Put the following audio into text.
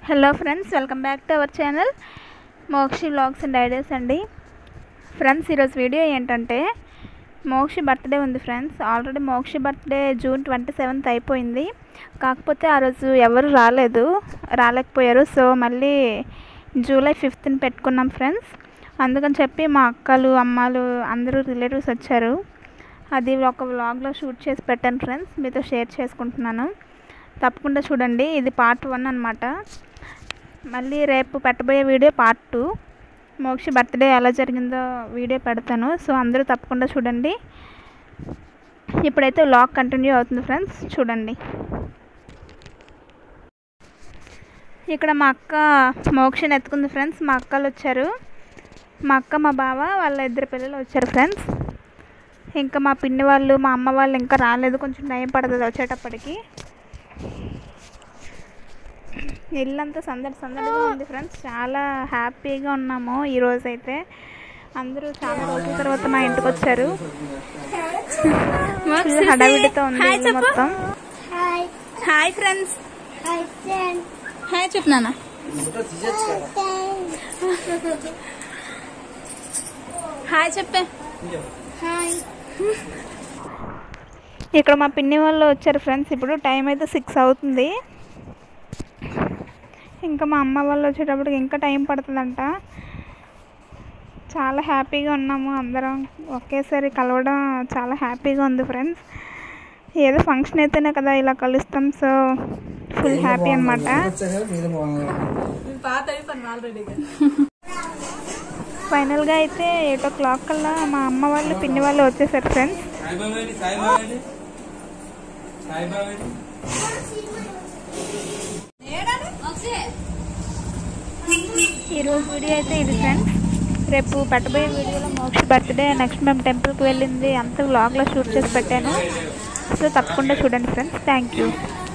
hello friends welcome back to our channel Mokshi vlogs and ideas అండి friends ఈరోజు video ఏంటంటే Mokshi birthday ఉంది friends already Mokshi birthday June twenty seventh అయిపోయింది కాకపోతే ఆ రోజు ఎవరు రాలేదు రాలేకపోయారు సో మళ్ళీ జూలై ఫిఫ్త్ని పెట్టుకున్నాం ఫ్రెండ్స్ అందుకని చెప్పి మా అక్కలు అమ్మాలు అందరూ రిలేటివ్స్ వచ్చారు అది ఒక వ్లాగ్లో షూట్ చేసి పెట్టాను ఫ్రెండ్స్ మీతో షేర్ చేసుకుంటున్నాను తప్పకుండా చూడండి ఇది పార్ట్ వన్ అనమాట మళ్ళీ రేపు పెట్టబోయే video part two Mokshi birthday ఎలా జరిగిందో వీడియో పెడతాను సో అందరూ తప్పకుండా చూడండి ఇప్పుడైతే వ్లాగ్ కంటిన్యూ అవుతుంది ఫ్రెండ్స్ చూడండి ఇక్కడ మా అక్క మోక్షని ఎత్తుకుంది ఫ్రెండ్స్ మా అక్కలు వచ్చారు మా అక్క మా బావ వాళ్ళ ఇద్దరు పిల్లలు వచ్చారు ఫ్రెండ్స్ ఇంకా మా పిన్ని వాళ్ళు మా అమ్మ వాళ్ళు ఇంకా రాలేదు కొంచెం టైం పడుతుంది వచ్చేటప్పటికి ఇల్లంతా సందడి సందడిగా ఉంది ఫ్రెండ్స్ చాలా హ్యాపీగా ఉన్నాము ఈ రోజు అయితే అందరూ చాలా రోజుల తర్వాత మా ఇంటికి వచ్చారు Full హడావిడితో ఉంది ఇల్లు మొత్తం hi hi friends hi friend hi చెప్పు నాన్న హాయ్ చెప్పే హాయ్ ఇక్కడ మా పిన్ని వాళ్ళు వచ్చారు ఫ్రెండ్స్ ఇప్పుడు టైం అయితే సిక్స్ అవుతుంది ఇంకా మా అమ్మ వాళ్ళు వచ్చేటప్పటికి ఇంకా టైం పడుతుందంట చాలా హ్యాపీగా ఉన్నాము అందరం ఒకేసారి కలవడం చాలా హ్యాపీగా ఉంది ఫ్రెండ్స్ ఏదో ఫంక్షన్ అయితేనే కదా ఇలా కలుస్తాం సో ఫుల్ హ్యాపీ అనమాట ఫైనల్గా అయితే ఎయిట్ ఓ క్లాక్ కల్లా మా అమ్మ వాళ్ళు పిన్ని వాళ్ళు వచ్చేసారు ఫ్రెండ్స్ సాయిబాబాని సాయిబాబాని సాయిబాబాని ఈరోజు వీడియో అయితే ఇది ఫ్రెండ్స్ రేపు పెట్టబోయే వీడియోలో మోక్ష బర్త్డే నెక్స్ట్ మేము టెంపుల్కి వెళ్ళింది అంతా వ్లాగ్లో షూట్ చేసి పెట్టాను సో తప్పకుండా చూడండి ఫ్రెండ్స్ థ్యాంక్ యూ